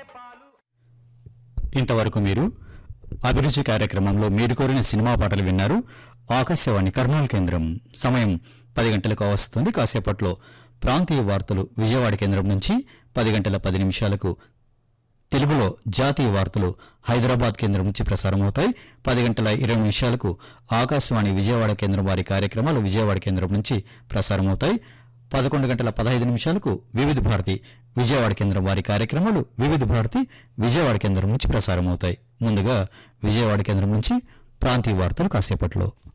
ఇంతవరకు మీరు అభిరుచి కార్యక్రమంలో మీరు కోరిన సినిమా పాటలు విన్నారు ఆకాశవాణి కర్నూలు కేంద్రం సమయం పది గంటలకు వస్తుంది కాసేపట్లో ప్రాంతీయ వార్తలు విజయవాడ కేంద్రం నుంచి పది గంటల పది నిమిషాలకు తెలుగులో జాతీయ వార్తలు హైదరాబాద్ కేంద్రం నుంచి ప్రసారమవుతాయి పది గంటల ఇరవై నిమిషాలకు ఆకాశవాణి విజయవాడ కేంద్రం వారి కార్యక్రమాలు విజయవాడ కేంద్రం నుంచి ప్రసారమవుతాయి పదకొండు గంటల పదహైదు నిమిషాలకు వివిధ భారతి విజయవాడ కేంద్రం వారి కార్యక్రమాలు వివిధ భారతి విజయవాడ కేంద్రం నుంచి ప్రసారమవుతాయి ముందుగా విజయవాడ కేంద్రం నుంచి ప్రాంతీయ వార్తలు కాసేపట్లో